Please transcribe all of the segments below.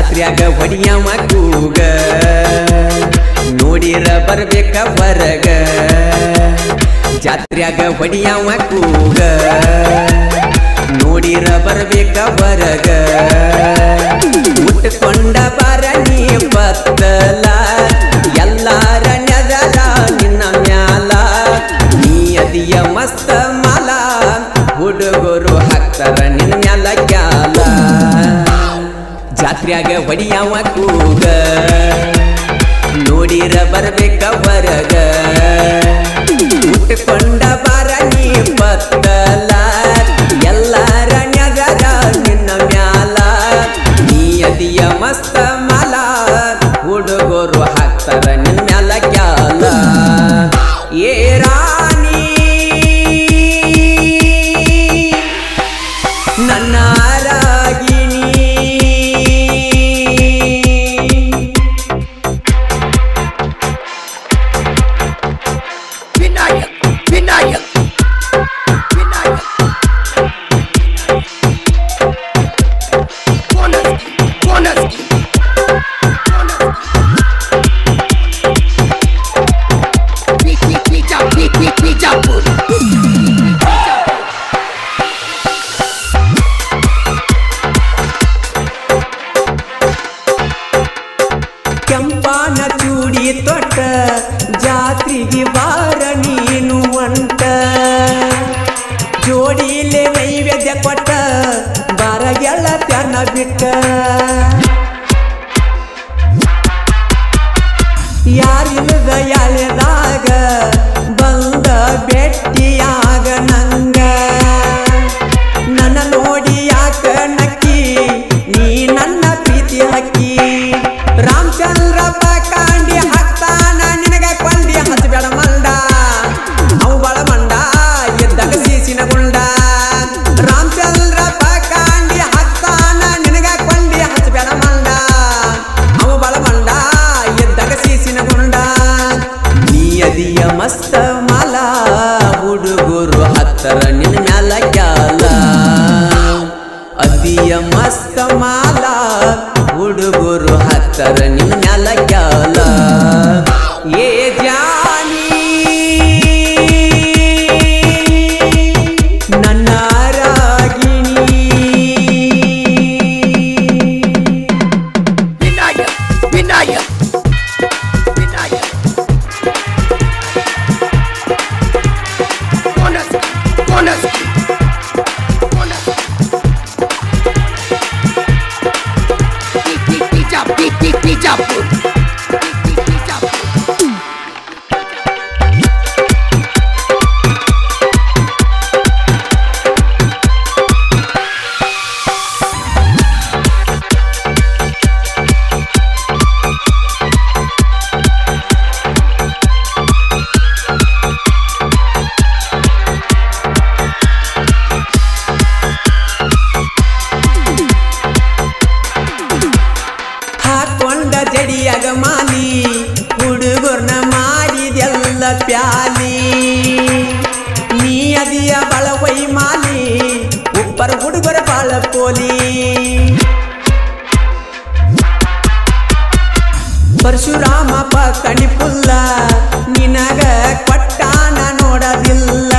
ಜಾತ್ರ್ಯಾಗ ಹೊಡಿಯವ ಕೂಗ ನೋಡಿರ ಬರ್ಬೇಕ ಹೊರಗ ಜಾತ್ರ್ಯಾಗ ಹೊಡಿಯವ ಕೂಗ ನೋಡಿರ ಬರ್ಬೇಕ ಹೊರಗ ಉಟ್ಕೊಂಡ ಬರ ನೀ ಬತ್ತಲ ಎಲ್ಲಾರ ನೆದರ ನಿನ್ನ ಮ್ಯಾಲ ನೀ ಅದಿಯ ಮಸ್ತ ಮಾಲ ಹುಡುಗರು ಹಾಕ್ತಾರ ನಿನ್ನ ಮ್ಯಾಲ ಕ್ಯಾಲ ಜಾತ್ರ್ಯಾಗ ಹೊಡಿಯವ ಕೂಗ ನೋಡಿರ ಬರ್ಬೇಕ ಹೊರಗ ಉಟ್ಕೊಂಡ ಬರ ನೀ ಬತ್ತಲ ಎಲ್ಲಾರ ನೆದರ ನಿನ್ನ ಮ್ಯಾಲ ನೀ ಅದಿಯ ಮಸ್ತ ಮಾಲ ಹುಡುಗರು ಹಾಕ್ತಾರ ನಿನ್ನ ಮ್ಯಾಲ ಕ್ಯಾಲ ಏ ರಾಣಿ ನನ್ನ ರಾಗಿಣಿ ವಿನಾಯಕ್ ವಿನಾಯಕ್ ವಿನಾಯಕ್ ಬೋನಸ್ ಬೋನಸ್ ಬಿಜಾಪುರ್ ಕೆಂಪಾನ ಚೂಡಿ ತೊಟ್ಟ ಜಾತ್ರೆಗೆ ಬಾರ ನೀನು ಒಂಟ ಜೋಡಿಲೆ ನೈವೇದ್ಯ ಕೊಟ್ಟ ಬಾರ ಗೆಳತ್ಯನ ಬಿಟ್ಟ ಯಾರಿಲ್ಲದ ಎಳೆದಾಗ ಬಂದ ಭೆಟ್ಟಿಯಾಗ ನಂಗ ನನ್ನ ನೋಡಿ ಯಾಕ ನಕ್ಕಿ ನೀ ನನ್ನ ಪ್ರೀತಿ ಹಕ್ಕಿ ರಾಮಚಂದ್ರಪ್ಪ ಕಾಂಡಿ ಹಾಕ್ತಾನ ನಿನಗ ಕೊಂಡಿ ಹಚ್ಚಬೇಡ ಮಂಡ ಅವು ಬಳ ಮಂಡ ಎದ್ದಾಗ ಸೀಸಿನ ಗುಂಡ ರಾಮಚಂದ್ರಪ್ಪ ಕಾಂಡಿ ಹಾಕ್ತಾನ ನಿನಗ ಕೊಂಡಿ ಹಚ್ಚಬೇಡ ಮಂಡ ಅವು ಬಳ ಮಂಡ ಎದ್ದಾಗ ಸೀಸಿನ ಗುಂಡ ನೀ ಅದಿಯ ಮಸ್ತ ಮಾಲ ಹುಡುಗರು ಹತ್ತರ ನಿನ್ನ ಮ್ಯಾಲ ಕ್ಯಾಲ ಅದಿಯ ಮಸ್ತ ಮಾಲ ಹುಡುಗರು ಹತ್ತರ ನಿನ್ನ ಮ್ಯಾಲ ಕ್ಯಾಲ ಏ ಜಾನಿ ನನ್ನ Ragini Vinayak Vinayak Vinayak bonus bonus bonus Bijapur Bijapur ಹಾಕೊಂಡ ಜಡಿಯಾಗ ಮಾಲಿ ಹುಡುಗರ್ನ ಮಾಡಿದೆಲ್ಲ ಪ್ಯಾಲಿ ನೀ ಅದಿಯ ಬಳ ವೈ ಮಾಲಿ ಉಪ್ಪರ ಹುಡುಗರ ಬಾಳ ಪೋಲಿ ಪರಶುರಾಮ ಕಣಿ ಪುಲ್ಲ ನಿನಗ ಕೊಟ್ಟಾನ ನೋಡದಿಲ್ಲ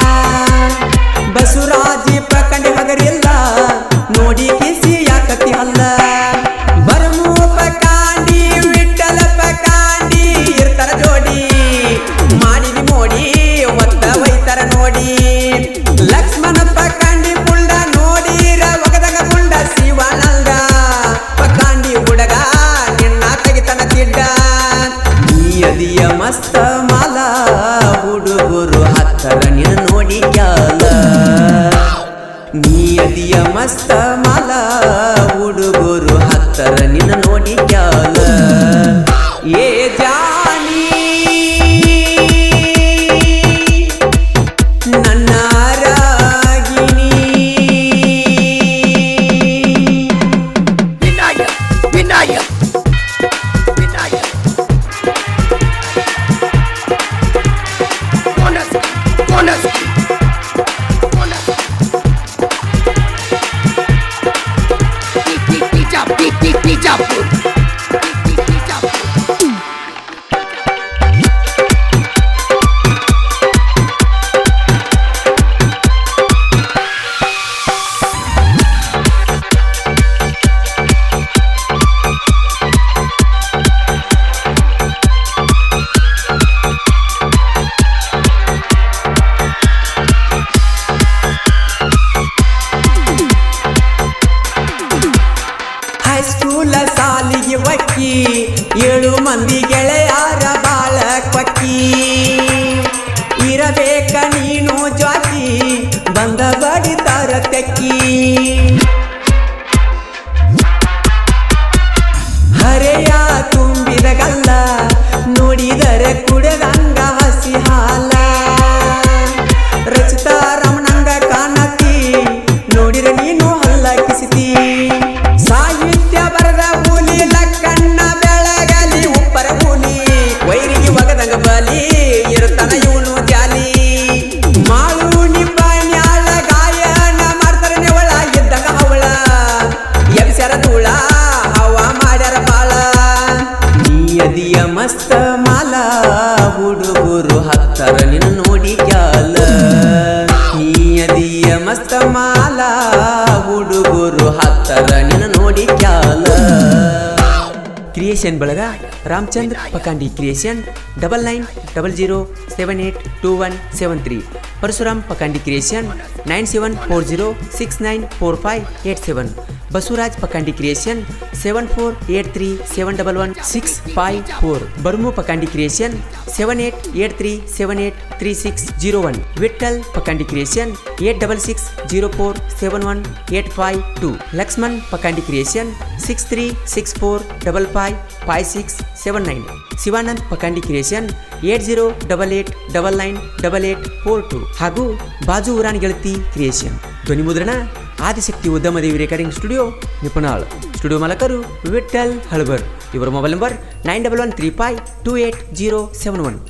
ಬಸುರಾಜಿ ಪಕಂಡಿ ಹಗರಿಲ್ಲ ನೋಡಿ ಕಿಸಿ ಯಾಕತಿ ಅಲ್ಲ ಬರಮೂಪ ಕಾಂಡಿ ವಿಠಲ ಪಕಾಂಡಿ ಇರ್ತಾರ ಜೋಡಿ ಮಾಡಿದಿ ಮೋಡಿ ಒತ್ತ ಒಯ್ತಾರ ನೋಡಿ ಲಕ್ಷ್ಮಣ ಪಕಾಂಡಿ ಪುಂಡ ನೋಡಿರ ಒಗದಗ ಪುಂಡ ಶಿವಾನಂದ ಪಕಾಂಡಿ ಹುಡುಗ ನಿನ್ನ ತೆಗಿತನ ತಿಡ್ಡ ನೀ ಅದಿಯ ಮಸ್ತ ಮಾಲ ಹಕ್ಕಿ ಏಳು ಮಂದಿ ಗೆಳೆಯಾರ ಬಾಳ ಕೊಕ್ಕಿ ಇರಬೇಕ ನೀನು ಜ್ವಾಕಿ ಬಂದ ಬಡಿತಾರ ತೆಕ್ಕಿ ಹರೆಯ ತುಂಬಿದ ಗಲ್ಲ ನೋಡಿದರೆ ಕುಡದಂಗ ಹಸಿ ಹಾಲ ರಚಿತ ರಮಣಂಗ ಕಾಣತಿ ನೋಡಿರ ನೀನು ಹಲ್ಲ ಕಿಸಿತಿ ಸಾಹಿತ್ಯ ಬರದ ಕೂಲಿ ಲಕ್ಕಣ್ಣ ಬೆಳಗಲಿ ಉಪ್ಪರ ಕೂಲಿ ವೈರಿಗೆ ಒಗದಂಗ ಬಲಿ ಇರುತ್ತಾನ ಇವನು ಜಾಲಿ ಮಾಳು ನಿಬ್ಬಾಣ್ಯಾಳ ಗಾಯನ ಮಾಡ್ತಾರೆ ನೆವಳ ಇದ್ದಂಗ ಅವಳ ಎಬ್ಸ್ಯಾರ ಧೂಳ ಹವ ಮಾಡ್ಯಾರ ಬಾಳ ನೀಯದಿಯ ಮಸ್ತ ಮಾಲ ಹುಡುಗರು ಹತ್ತರ ನಿನ್ನ ನೋಡಿ ಕ್ಯಾಲ ನೀಯದಿಯ ಮಸ್ತ ಮಾಲ ಹುಡುಗರು ಹತ್ತರ ನಿನ್ನ ನೋಡಿ ಕ್ಯಾಲ ಕ್ರಿಯೇಷನ್ ಬಳಗ Ramachandra Pakandi creation double nine double zero seven eight two one seven three Parashuram Pakandi creation nine seven four zero six nine four five eight seven Basavaraj Pakandi creation seven four eight three seven double one six five four Barmu Pakandi creation seven eight eight three seven eight three six zero one Vithal Pakandi creation eight double six zero four seven one eight five two Lakshman ಪಕಾಂಡಿ creation six three six four double five five six seven nine Shivanand Pakandi creation eight zero double eight double nine double eight four two ಹಾಗೂ ಬಾಜು ಉರಾನ್ ಗೆಳತಿ creation ಧ್ವನಿ ಮುದ್ರಣ Adishakti Udyamadevi recording studio Nipunal studio ಮಾಲಕರು ವಿಠಲ್ ಹಳಬರ್ ಇವರ mobile number nine double one three five two eight zero seven one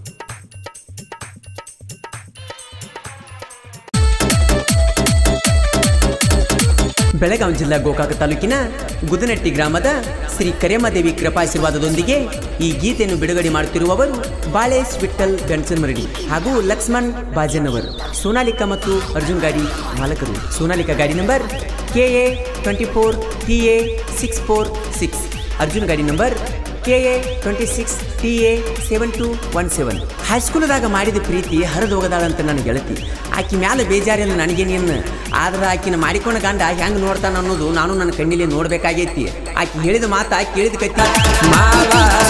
Belagavi ಜಿಲ್ಲಾ ಗೋಕಾಕ ತಾಲೂಕಿನ ಗುದನಟ್ಟಿ ಗ್ರಾಮದ ಶ್ರೀ ಕರೇಮದೇವಿ ಕೃಪಾಶೀರ್ವಾದದೊಂದಿಗೆ ಈ ಗೀತೆಯನ್ನು ಬಿಡುಗಡೆ ಮಾಡುತ್ತಿರುವವರು ಬಾಳೇಶ್ ವಿಠಲ್ ಗಣಸನ್ ಮರಡಿ ಹಾಗೂ ಲಕ್ಷ್ಮಣ್ ಬಾಜನ್ನವರು ಸೋನಾಲಿಕಾ ಮತ್ತು ಅರ್ಜುನ್ ಗಾಡಿ ಮಾಲಕರು ಸೋನಾಲಿಕಾ ಗಾಡಿ number K A twenty four T A six four six Arjun ಗಾಡಿ number K A twenty six T A seven two one seven ಹೈಸ್ಕೂಲ್ದಾಗ ಮಾಡಿದ ಪ್ರೀತಿ ಹರಿದು ಹೋಗದಾಳಂತ ನನ್ನ ಗೆಳತಿ ಆಕಿ ಮ್ಯಾಲ ಬೇಜಾರಿಲ್ಲ ನನಗೇನೇನು ಆದ್ರೆ ಆಕಿನ ಮಾಡಿಕೊಂಡ ಗಂಡ ಹೆಂಗೆ ನೋಡ್ತಾನ ಅನ್ನೋದು ನಾನು ನನ್ನ ಕಣ್ಣಿಲಿ ನೋಡ್ಬೇಕಾಗೈತಿ ಆಕಿ ಹೇಳಿದ ಮಾತ ಕೇಳಿದ ಕತ್ತಿ ಮಾವ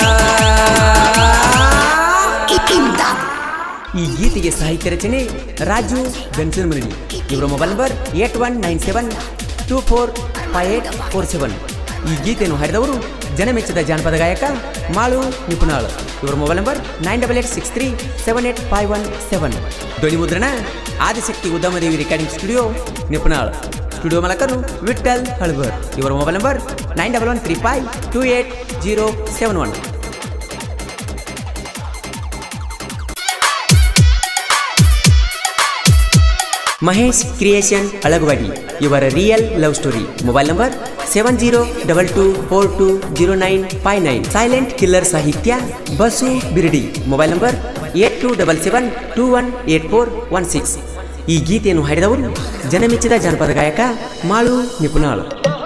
Itinda. ಈ ಗೀತೆಗೆ ಸಾಹಿತ್ಯ ರಚನೆ ರಾಜು ಬೆನ್ಸನ್ ಮರಡಿ ಇವರ mobile number eight one nine seven two four five eight four seven ಈ ಗೀತೆಯನ್ನು ಹರಿದವರು ಜನಮೆಚ್ಚಿದ ಜಾನಪದ ಗಾಯಕ ಮಾಳು ನಿಪುಣಾಳ್ ಇವರ mobile number nine double eight six three seven eight five one seven ಧ್ವನಿ ಮುದ್ರಣ Adishakti Udyamadevi recording studio Nipunal studio ಮಾಲಕರು ವಿಠಲ್ ಹಳಬರ್ ಇವರ mobile number nine double one three five two eight zero seven one Mahesh creation Alagavadi ಇವರ real love story mobile number seven zero double two four two zero nine five nine silent killer ಸಾಹಿತ್ಯ Basu Biradi mobile number eight two double seven two one eight four one six ಈ ಗೀತೆಯನ್ನು ಹಾಡಿದವರು ಜನಮೆಚ್ಚಿದ ಜಾನಪದ ಗಾಯಕ ಮಾಳು ನಿಪುಣಾಳ್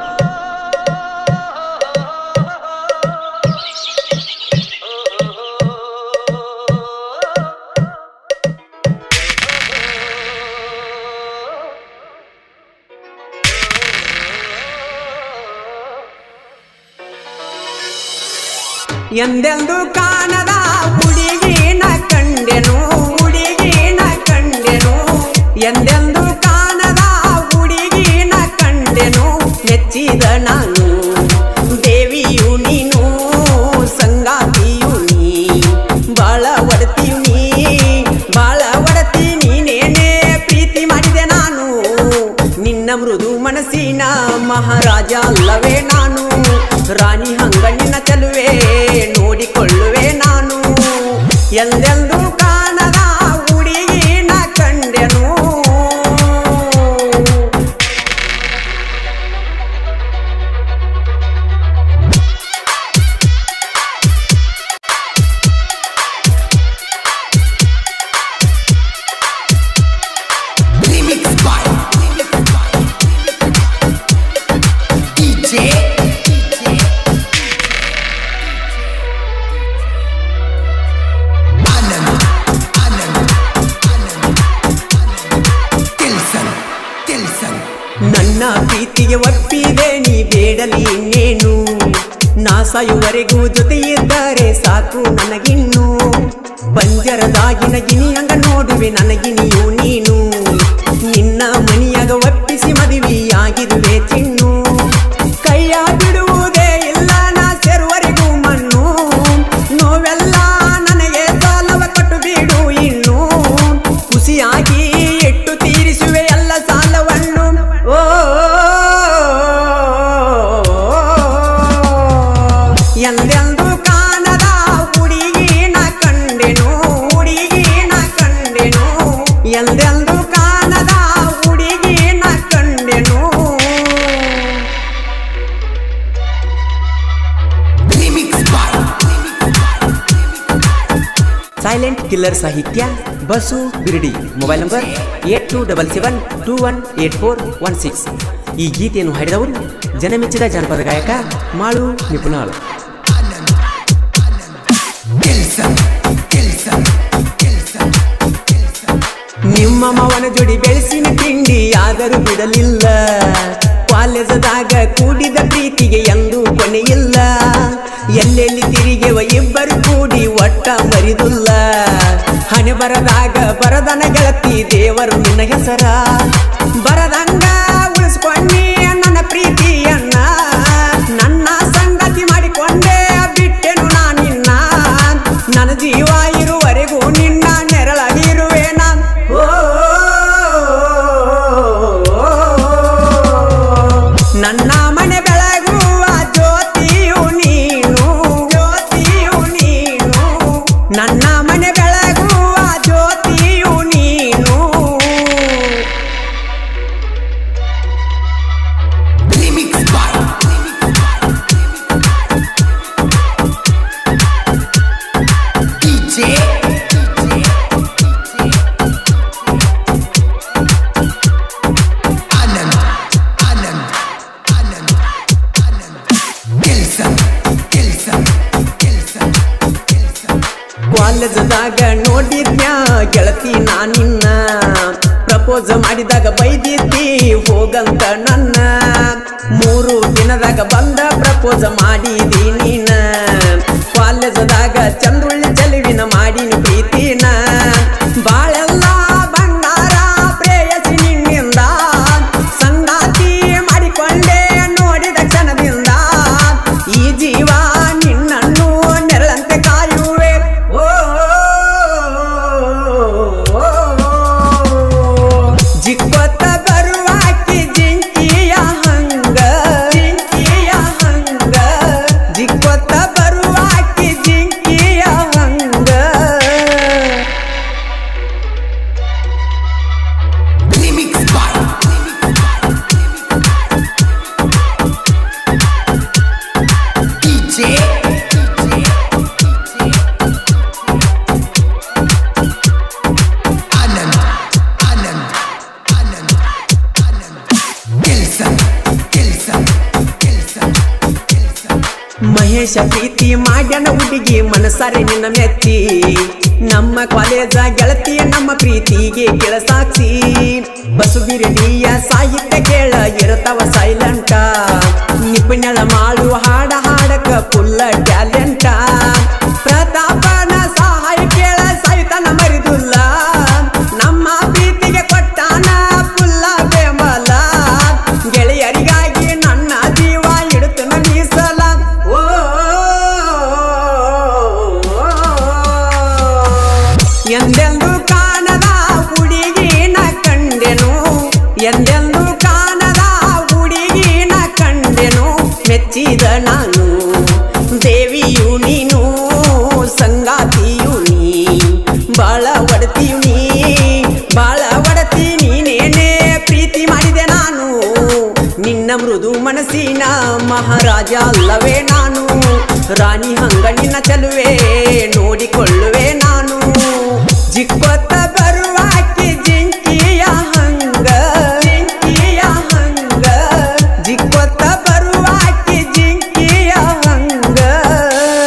ಎಂದೆಂದು ಕಾಣದ ಹುಡುಗಿನ ಕಂಡೆನು ಹುಡುಗಿನ ಕಂಡೆನು ಎಂದೆಂದು ಕಾಣದ ಹುಡುಗಿನ ಕಂಡೆನು ನೆಚ್ಚಿದ ನಾನು ದೇವಿಯು ನೀನು ಸಂಗಾತಿಯು ನೀ ಬಾಳ ಒಡತಿಯು ನೀ ಬಾಳ ಒಡತಿ ನೀನೇನೇ ಪ್ರೀತಿ ಮಾಡಿದೆ ನಾನು ನಿನ್ನ ಮೃದು ಮನಸ್ಸಿನ ಮಹಾರಾಜ ಅಲ್ಲವೇ ನಾನು ರಾಣಿ ಹಂಗ ನಿನ್ನ ಚೆಲುವೆ ನೋಡಿಕೊಳ್ಳುವೆ ನಾನು ಎಂದೆಂದು ಕಾಣದ ಹುಡುಗಿನ ಕಂಡೆನು Remix by DJ ಸಾಯುವರೆಗೂ ಜೊತೆ ಇದ್ದರೆ ಸಾಕು ನನಗಿನ್ನು ಪಂಜರದಾಗಿನ ಗಿನಿಯಂಗ ನೋಡುವೆ ನನಗಿನಿಯು ನೀನು ನಿನ್ನ ಮನಿಯಾಗ ಒಪ್ಪಿಸಿ ಮದುವೆಯಾಗಿರುವೆ ಚಿನ್ನು ಕೈಯ ಬಿಡುವುದೇ ಇಲ್ಲ ನಾ ಸೇರುವರೆಗೂ ಮಣ್ಣು ನೋವೆಲ್ಲ ನನಗೆ ಸಾಲವ ಕೊಟ್ಟು ಬಿಡು ಇನ್ನು ಖುಷಿಯಾಗಿ ಇಟ್ಟು ತೀರಿಸುವೆ ಎಲ್ಲ ಸಾಲವನ್ನು ಓ ಎಂದೆಂದು ಕಾಣದ ಹುಡುಗಿನ ಕಂಡೆನು ಹುಡುಗಿನ ಕಂಡೆನು ಎಂದೆಂದು ಕಾಣದ ಹುಡುಗಿನ ಕಂಡೆನು Remix by ಸೈಲೆಂಟ್ ಕಿಲ್ಲರ್ ಸಾಹಿತ್ಯ Basu Birdi mobile number eight two double seven two one eight four one six ಈ ಗೀತೆಯನ್ನು ಹಾಡಿದವರು ಜನಮೆಚ್ಚಿದ ಜಾನಪದ ಗಾಯಕ ಮಾಳು ನಿಪುಣಾಳು Kelson, Kelson, Kelson, Kelson. ನಿಮ್ಮ ಮವನ ಜೋಡಿ ಬೆಳೆಸಿನ ತಿಂಡಿ ಆದರೂ ಬಿಡಲಿಲ್ಲ ಕಾಲೇಜದಾಗ ಕೂಡಿದ ಪ್ರೀತಿಗೆ ಎಂದು ಕೊನೆಯಿಲ್ಲ ಎಲ್ಲೆಲ್ಲಿ ತಿರುಗಿವ ಇಬ್ಬರು ಕೂಡಿ ಒಟ್ಟ ಮರಿದುಲ್ಲ ಹಣೆ ಬರದಾಗ ಬರದನ ಗೆಳತಿ ದೇವರು ನಿನ್ನ ಹೆಸರ ಬರದಂಗ ಉಳಿಸ್ಕೊಂಡಿ ನನ್ನ ಪ್ರೀತಿಯನ್ನ ನನ್ನ ಸಂಗತಿ ಮಾಡಿಕೊಂಡೆ ಬಿಟ್ಟೆನು ನಾನಿನ್ನ ನನ್ನ ಜೀವ ಇರುವರೆಗೂ ನಿನ್ನ ನೆರಳಾಗಿರುವೆ ನಾನ್ ಓ ನನ್ನ ಮನೆ ಬೆಳಗುವ ಜ್ಯೋತಿಯು ನೀನು ಜ್ಯೋತಿಯು ನೀನು ನನ್ನ ಮನೆ ಬೆಳಗುವ ಜ್ಯೋತಿಯು ನೀನು Remix by DJ Anand Anand Anand Anand Kelson Kelson Kelson Kelson ಕಾಲೇಜದಾಗ ನೋಡಿದ್ನ್ಯ ಗೆಳತಿ ನಾನಿನ್ನ ಪ್ರಪೋಸ್ ಮಾಡಿದಾಗ ಬೈದಿದ್ದಿ ಹೋಗಂತ ನನ್ನ ಮೂರು ದಿನದಾಗ ಬಂದ ಪ್ರಪೋಸ್ ಮಾಡಿದಿ ನೀನ ಕಾಲೇಜದಾಗ ಚಂದ್ರುಳ್ಳಿ ಚೆಲುವಿನ ಮಾಡಿನ ಪ್ರೀತಿನ ಬಾಳೆಲ್ಲ ಬಂಗಾರ ಪ್ರೇಯಸಿ ನಿನ್ನಿಂದ ಸಂಗಾತಿ ಮಾಡಿಕೊಂಡೆ ನೋಡಿದ ಕ್ಷಣದಿಂದ ಈ ಜೀವ ನಿನ್ನನ್ನು ನೆರಳಂತೆ ಕಾಯುವೆ ಓ ಜಿಕ್ಕೊತ್ತ ಬರುವಾಕಿ ಜಿಂಕಿಯ ಹಂಗ ಜಿಂಕಿಯ ಹಂಗ ಜಿಕ್ಕೊತ್ತ ಬರುವಾಕಿ ಜಿಂಕಿಯ ಹಂಗ Remix by DJ Anand Anand Anand Anand Kelson Kelson Kelson Kelson Mahesh ಪ್ರೀತಿ ಮಾಡ್ಯಾನ ಹುಡುಗಿ ಮನಸಾರೆ ನಿನ್ನ ಮೆಚ್ಚಿ ನಮ್ಮ ಕಾಲೇಜ ಗೆಳತಿ ನಮ್ಮ ಪ್ರೀತಿಗೆ ಕೆಳ ಸಾಕ್ಷಿ ಬಸು ಬಿರಡಿಯ ಸಾಹಿತ್ಯ ಕೇಳ ಇರತವ ಸೈಲೆಂಟ ನಿಪುಣಳ ಮಾಡು ಹಾಡ ಹಾಡಕ ಫುಲ್ಲ ಟ್ಯಾಲೆಂಟ ಪ್ರತಾಪನ ಸಹಾಯ ಕೇಳ ಸಹಿತನ ಮರಿದುಲ್ಲ ನಮ್ಮ ಪ್ರೀತಿಗೆ ಕೊಟ್ಟಾನ ಫುಲ್ಲ ಬೆಂಬಲ ಗೆಳೆಯರಿಗಾಗಿ ನನ್ನ ಜೀವ ಇಡುತ್ತನ ಮೀಸಲ ಓ ಎಂದೆಂದು ಕಾಣದ ಹುಡುಗಿನ ಕಂಡೆನು ಎಂದೆಂದು ಕಾಣದ ಹುಡುಗಿನ ಕಂಡೆನು ಮೆಚ್ಚಿದ ನಾನು ದೇವಿಯು ನೀನು ಸಂಗಾತಿಯು ನೀ ಬಾಳ ಒಡತಿಯು ನೀ ಬಾಳ ಒಡತಿ ನೀನೇನೆ ಪ್ರೀತಿ ಮಾಡಿದೆ ನಾನು ನಿನ್ನ ಮೃದು ಮನಸ್ಸಿನ ಮಹಾರಾಜ ಅಲ್ಲವೇ ನಾನು ರಾಣಿ ಹಂಗ ನಿನ್ನ ಚಲುವೆ ನೋಡಿಕೊಳ್ಳುವೆ ನಾನು ಜಿಕ್ಕೊತ್ತ ಬರುವಾಕಿ ಜಿಂಕಿಯ ಹಂಗ ಜಿಂಕಿಯ ಹಂಗ ಜಿಕ್ಕೊತ್ತ ಬರುವಾಕಿ ಜಿಂಕಿಯ ಹಂಗ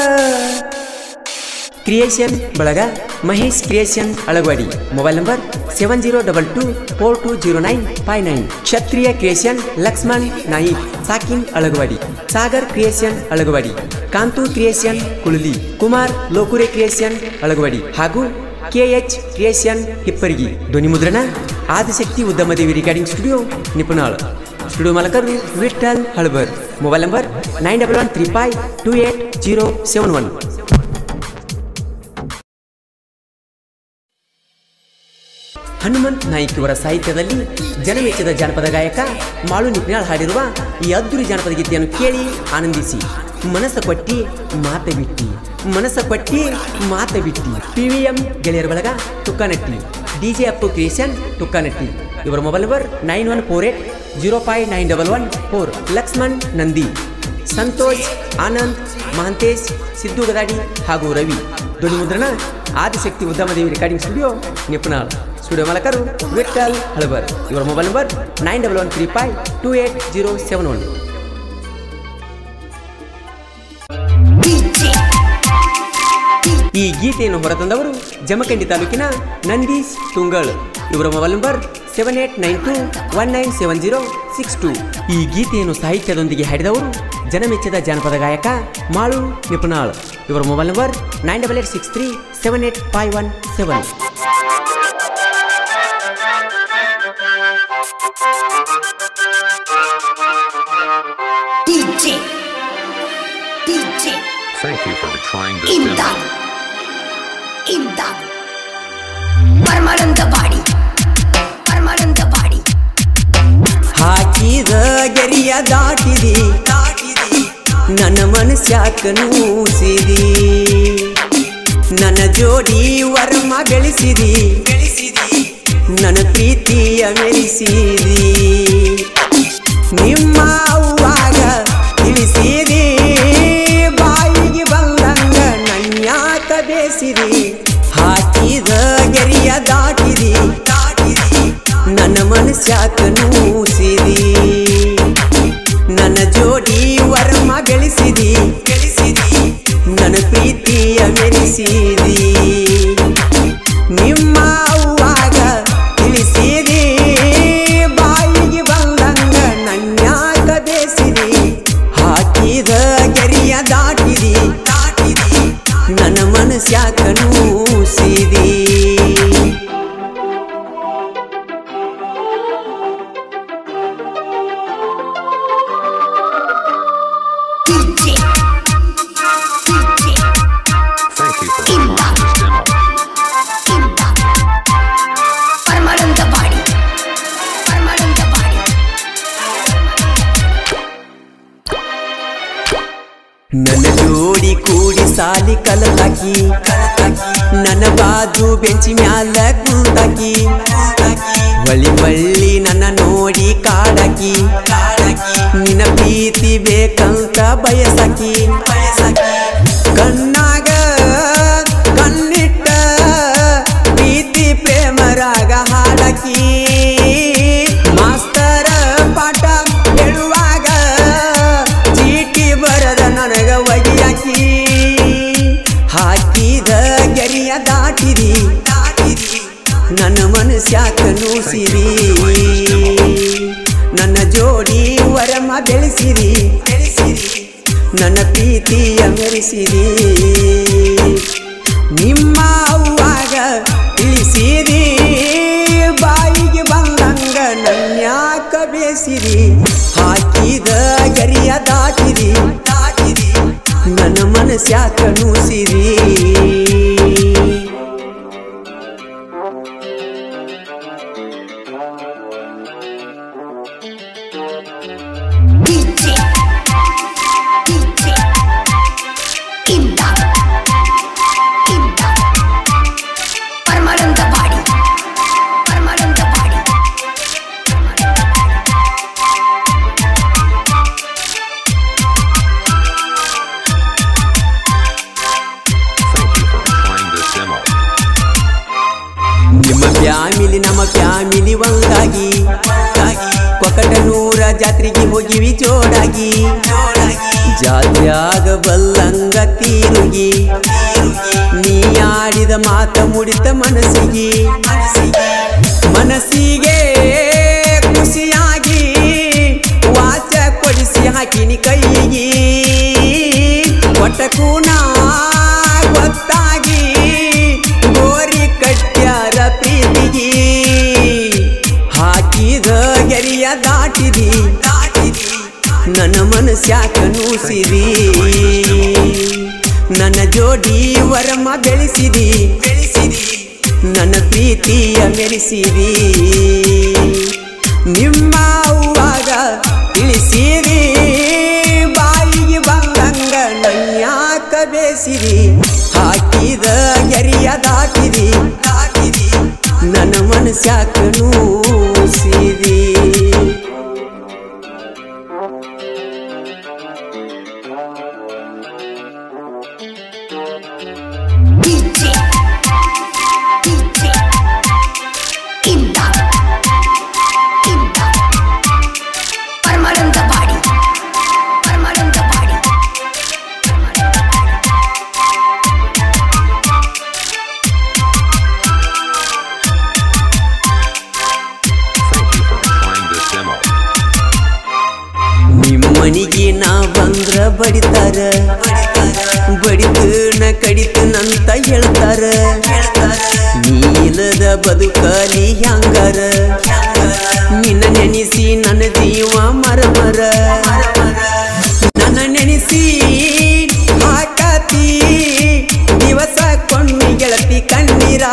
ಕ್ರಿಯೇಷನ್ ಬಳಗ Mahesh creation Alagavadi mobile number seven zero double two four two zero nine five nine Kshatriya creation Laxman Naik ಸಾಕಿನ್ Alagavadi Sagar creation Alagavadi Kantu creation Kulali Kumar Lokure creation Alagavadi ಹಾಗೂ ಕೆಎಚ್ ಕ್ರಿಯೇಷನ್ ಹಿಪ್ಪರಿಗಿ ಧ್ವನಿ ಮುದ್ರಣ Adishakti Udyamadevi recording studio Nipunal studio ಮಾಲಕರು Vithal Halabar mobile number nine double one three five two eight zero seven one Hanumanth Naik ಇವರ ಸಾಹಿತ್ಯದಲ್ಲಿ ಜನಮೆಚ್ಚಿದ ಜಾನಪದ ಗಾಯಕ ಮಾಳು ನಿಪ್ನಾಳ್ ಹಾಡಿರುವ ಈ ಅದ್ದೂರಿ ಜಾನಪದ ಗೀತೆಯನ್ನು ಕೇಳಿ ಆನಂದಿಸಿ ಮನಸ್ಸ ಕೊಟ್ಟಿ ಮಾತ ಬಿಟ್ಟಿ ಮನಸ್ಸ ಕೊಟ್ಟಿ ಮಾತ ಬಿಟ್ಟಿ ಪಿ ವಿ ಎಂ ಗೆಳೆಯರ ಬಳಗ Tukkanatti D J Appu creation Tukkanatti ಇವರ mobile number nine one four eight zero five nine double one four Laxman Nandi Santosh Anand Mahantesh Siddu Gadadi ಹಾಗೂ ರವಿ ಧ್ವನಿ ಮುದ್ರಣ Adishakti Udyamadevi recording studio Nipunal studio ಮಾಲಕರು ವಿಠಲ್ ಹಳಬರ್ ಇವರ mobile number nine double one three five two eight zero seven one DJ, ಈ ಗೀತೆಯನ್ನು ಹೊರತಂದವರು ಜಮಖಂಡಿ ತಾಲೂಕಿನ ನಂದೀಶ್ ತುಂಗಳ್ ಇವರ mobile number seven eight nine to one nine seven zero six two ಈ ಗೀತೆಯನ್ನು ಸಾಹಿತ್ಯದೊಂದಿಗೆ ಹಾಡಿದವರು ಜನಮೆಚ್ಚದ ಜಾನಪದ ಗಾಯಕ ಮಾಳು ನಿಪುಣಾಳ್ ಇವರ mobile number nine double eight six three seven eight five one seven DJ, DJ, Thank you for trying this demo. imdad, imdad. Paramananda Badi Paramananda Badi ಹಾಕಿದ ಗೆರಿಯ ದಾಟಿದಿ ದಾಟಿದಿ ನನ್ನ ಮನಸ್ಯಾಕ ನೂಸಿದಿ ನನ್ನ ಜೋಡಿ ವರ್ಮ ಬೆಳೆಸಿದಿ ಬೆಳೆಸಿದಿ ನನ್ನ ಪ್ರೀತಿಯ ಮೆರೆಸಿದಿ ನಿಮ್ಮ ಅವ್ವಾಗ ತಿಳಿಸಿದಿ ಬಾಯಿಗೆ ಬಂದಂಗ ನನ್ಯಾಕ ಬೇಸಿದಿ ಹಾಕಿದ ಗೆರಿಯ ದಾಟಿದಿ ದಾಟಿದಿ ನನ್ನ ಮನಸ್ಯಾಕ ನೂಸಿದಿ ನನ್ನ ಜೋಡಿ ವರ್ಮ ಬೆಳೆಸಿದಿ ಬೆಳೆಸಿದಿ ನನ್ನ ಪ್ರೀತಿಯ ಮೆರೆಸಿದಿ ನಿಮ್ಮ ಅವ್ವಾಗ ತಿಳಿಸಿದಿ ಬಾಯಿಗೆ ಬಂದಂಗ ನನ್ಯಾಕ ಬೇಸಿದಿ ಹಾಕಿದ ಗೆರಿಯ ದಾಟಿದಿ ದಾಟಿದಿ ನನ್ನ ಮನಸ್ಯಾಕ ನೂಸಿದಿ DJ, DJ, Thank you for trying this demo. imdad. Paramananda Badi Paramananda Badi ನನ್ನ ಜೋಡಿ ಕೂಡಿ ಸಾಲಿ ಕಲತಾಕಿ ನನ್ನ ಬಾಜು ಬೆಂಚಿ ಮ್ಯಾಲ ಕುಂತಾಕಿ ಒಳ್ಳಿ ಒಳ್ಳಿ ನನ್ನ ನೋಡಿ ಕಾಡಾಕಿ ನಿನ್ನ ಪ್ರೀತಿ ಬೇಕಂತ ಬಯಸಾಕಿ ಕಣ್ಣಾಗ ಕಣ್ಣಿಟ್ಟ ಪ್ರೀತಿ ಪ್ರೇಮರಾಗ ಹಾಡಕಿ ಮಾಸ್ತರ ಪಾಠ ಹೇಳುವಾಗ ಚೀಟಿ ಬರದ ನನಗ ಒಗಿಯಾಕಿ ಹಾಕಿದ ಗೆರಿಯ ದಾಟಿದಿ ದಾಟಿದಿ ನನ್ನ ಮನಸ್ಯಾಕ ನೂಸಿರಿ ನನ್ನ ಜೋಡಿ ವರಮ ಬೆಳೆಸಿರಿ ಬೆಳೆಸಿರಿ ನನ್ನ ಪ್ರೀತಿಯ ಮೆರೆಸಿರಿ ನಿಮ್ಮ ಅವ್ವಾಗ ತಿಳಿಸಿರಿ ಬಾಯಿಗೆ ಬಂದಂಗ ನನ್ಯಾಕ ಬೇಸಿರಿ ಹಾಕಿದ ಗರಿಯ ದಾಟಿರಿ ದಾಟಿರಿ ನನ್ನ ಮನಸ್ಯಾಕ ನೂಸಿರಿ DJ, DJ, imdad, imdad. Paramananda Badi Paramananda Badi Thank you for trying this demo. ನಿಮ್ಮ ಫ್ಯಾಮಿಲಿ ನಮ್ಮ ಫ್ಯಾಮಿಲಿ ಒಂದಾಗಿ ಕೊಕಟನೂರ ಜಾತ್ರೆಗೆ ಹೋಗಿವಿ ಜೋಡಾಗಿ ಜಾತ್ರ್ಯಾಗ ಬಲ್ಲಂಗ ತೀರುಗಿ ನೀ ಆಡಿದ ಮಾತ ಮುಡಿತ ಮನಸ್ಸಿಗೆ ಕೊಡತೀನಿ ಕೈಗೆ ಒಟ್ಟಕ್ಕೂ ನಾ ಗೊತ್ತಾಗಿ ಗೋರಿ ಕಟ್ಟ್ಯಾರ ಪ್ರೀತಿಗೆ ಹಾಕಿದ ಗೆರಿಯ ದಾಟಿದಿ ದಾಟಿದಿ ನನ್ನ ಮನಸ್ಯಾಕ ನೂಸಿದಿ ನನ್ನ ಜೋಡಿ ವರಮ ಬೆಳೆಸಿದಿ ಬೆಳೆಸಿದಿ ನನ್ನ ಪ್ರೀತಿಯ ಮೆರೆಸಿದಿ ನಿಮ್ಮ ಅವ್ವಾಗ ತಿಳಿಸಿರಿ ಬಾಯಿಗೆ ಬಂದಂಗ ನನ್ಯಾಕ ಬೇಸಿರಿ ಹಾಕಿದ ಗೆರಿಯ ದಾಟಿದಿ ದಾಟಿದಿ ನನ್ನ ಮನಸ್ಯಾಕ ನೂಸಿರಿ DJ DJ Imdad Imdad Parmalantapadi Parmalantapadi Parmalantapadi Thank you for trying this demo. ನಿಮ್ಮನಿಗೆ ನಾ ಬಂದ್ರ ಬಡಿತಾರ ಬಡಿತು ನ ಕಡಿತು ನಂತ ಹೇಳ್ತಾರ ನೀಲದ ಬದುಕಲಿ ಹ್ಯಾಂಗಾರ ನಿನ್ನ ನೆನೆಸಿ ನನ್ನ ಜೀವ ಮರಮರ ನನ್ನ ನೆನೆಸಿ ಹಾಕತಿ ದಿವಸ ಕೊಂಡಿ ಗೆಳತಿ ಕಣ್ಣೀರ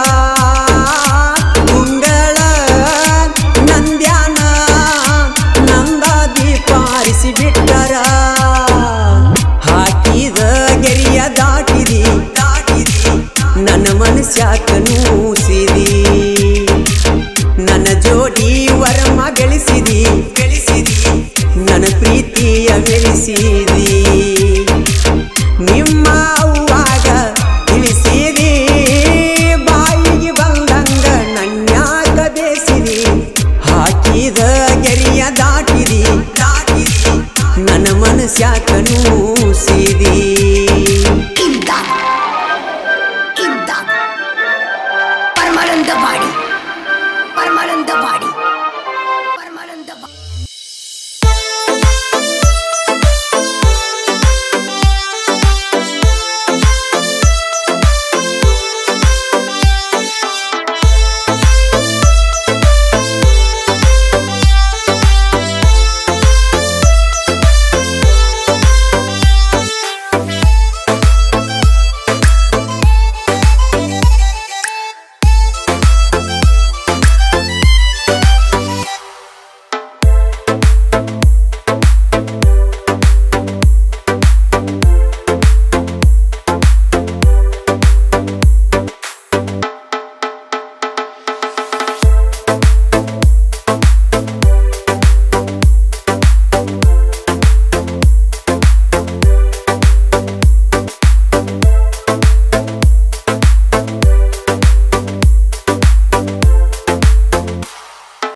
ಮುಂಗಳ ನಂದ್ಯಾನ ನಂದ ದೀಪ ಆರಿಸಿ ಬಿಟ್ಟರ ಹಾಕಿದ ಗೆರಿಯ ದಾಟಿದಿ ದಾಟಿದಿ ನನ್ನ ಮನಸ್ಯಾಕ ನೂಸಿದಿ ನನ್ನ ಜೋಡಿ ವರಮ ಗಳಿಸಿದಿ ಗಳಿಸಿದಿ ನನ್ನ ಪ್ರೀತಿಯ ಬೆಳೆಸಿದಿ ನಿಮ್ಮ ಅವ್ವಾಗ ತಿಳಿಸಿದಿ ಬಾಯಿಗೆ ಬಂದಂಗ ನನ್ಯಾಕ ಬೇಸಿದಿ ಹಾಕಿದ ಗೆರಿಯ ದಾಟಿದಿ ದಾಟಿದಿ ನನ್ನ ಮನಸ್ಯಾಕ ನೂಸಿದಿ